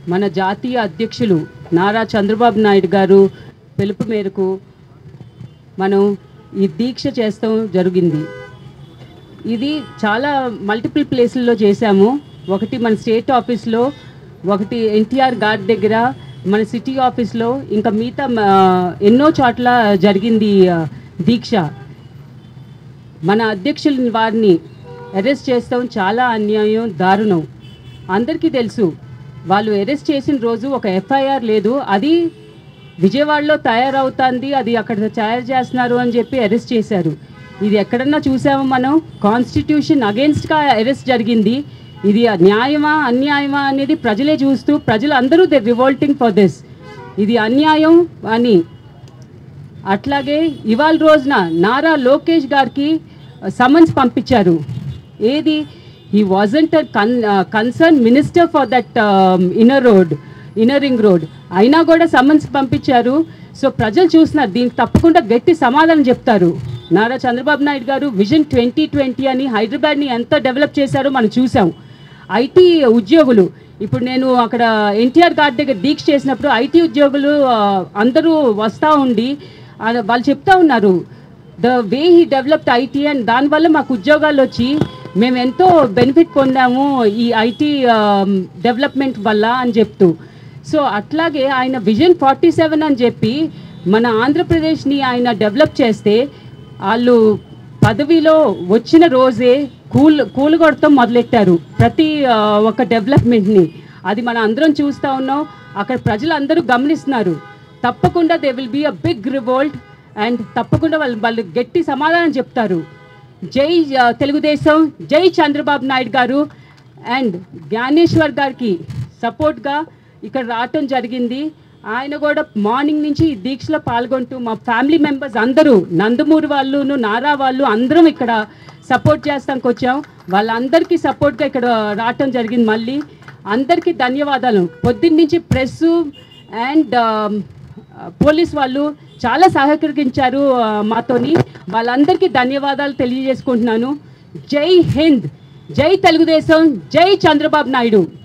మన జాతీయ అధ్యక్షులు నారా చంద్రబాబు నాయుడు గారు పిలుపు మేరకు మనం ఈ దీక్ష చేస్తాం జరిగింది ఇది చాలా మల్టిపుల్ ప్లేసుల్లో చేశాము ఒకటి మన స్టేట్ ఆఫీస్లో ఒకటి ఎన్టీఆర్ గార్డ్ దగ్గర మన సిటీ ఆఫీస్లో ఇంకా మిగతా ఆ, ఎన్నో చోట్ల జరిగింది ఈ, ఆ, దీక్ష మన అధ్యక్షుల వారిని అరెస్ట్ చేస్తాం చాలా అన్యాయం దారుణం అందరికీ తెలుసు వాళ్ళు అరెస్ట్ చేసిన రోజు ఒక ఎఫ్ఐఆర్ లేదు అది విజయవాడలో తయారవుతుంది అది అక్కడ తయారు చేస్తున్నారు అని చెప్పి అరెస్ట్ చేశారు ఇది ఎక్కడన్నా చూసామా మనం కాన్స్టిట్యూషన్ అగేన్స్ట్గా అరెస్ట్ జరిగింది ఇది న్యాయమా అన్యాయమా అనేది ప్రజలే చూస్తూ ప్రజలు అందరూ దే రివోల్టింగ్ ఫర్ దిస్ ఇది అన్యాయం అని అట్లాగే ఇవాళ రోజున నారా లోకేష్ గారికి సమన్స్ పంపించారు ఏది he wasn't con concern minister for that inner road inner ring road అయినా కూడా సమన్స్ పంపించారు సో ప్రజలు చూస్తున్నారు దీనికి తప్పకుండా గట్టి సమాధానం చెప్తారు నారా చంద్రబాబు నాయుడు గారు విజన్ ట్వంటీ ట్వంటీ అని హైదరాబాద్ని ఎంత డెవలప్ చేశారో మనం చూసాం ఐటీ ఉద్యోగులు ఇప్పుడు నేను అక్కడ ఎన్టీఆర్ గార్డ్ దగ్గర దీక్ష చేసినప్పుడు ఐటీ ఉద్యోగులు ఆ, అందరూ వస్తూ ఉండి ఆ, వాళ్ళు చెప్తా ఉన్నారు the way he developed IT and దానివల్ల మాకు ఉద్యోగాలు వచ్చి మేము ఎంతో బెనిఫిట్ పొందాము ఈ ఐటీ డెవలప్మెంట్ వల్ల అని చెప్తూ సో అట్లాగే ఆయన విజన్ ఫార్టీ సెవెన్ అని చెప్పి మన ఆంధ్రప్రదేశ్ని ఆయన డెవలప్ చేస్తే వాళ్ళు పదవిలో వచ్చిన రోజే కూల్ కూలగొడతాం మొదలెట్టారు ప్రతి ఆ, ఒక్క డెవలప్మెంట్ని అది మనం అందరం చూస్తూ ఉన్నాం అక్కడ ప్రజలందరూ గమనిస్తున్నారు తప్పకుండా they will be a big revolt and తప్పకుండా వాళ్ళు వాళ్ళు గట్టి సమాధానం చెప్తారు జై ఆ, తెలుగుదేశం జై చంద్రబాబు నాయుడు గారు అండ్ జ్ఞానేశ్వర్ గారికి సపోర్ట్గా ఇక్కడ రావటం జరిగింది ఆయన కూడా మార్నింగ్ నుంచి ఈ దీక్షలో పాల్గొంటూ మా ఫ్యామిలీ మెంబర్స్ అందరూ నందమూరి వాళ్ళును నారా వాళ్ళు అందరం ఇక్కడ సపోర్ట్ చేస్తానికి వచ్చాం వాళ్ళందరికీ సపోర్ట్గా ఇక్కడ రావటం జరిగింది మళ్ళీ అందరికీ ధన్యవాదాలు పొద్దున్న నుంచి ప్రెస్ అండ్ పోలీస్ వాళ్ళు చాలా సహకరించారు ఆ, మాతోని వాళ్ళందరికీ ధన్యవాదాలు తెలియజేసుకుంటున్నాను జై హింద్ జై తెలుగుదేశం జై చంద్రబాబు నాయుడు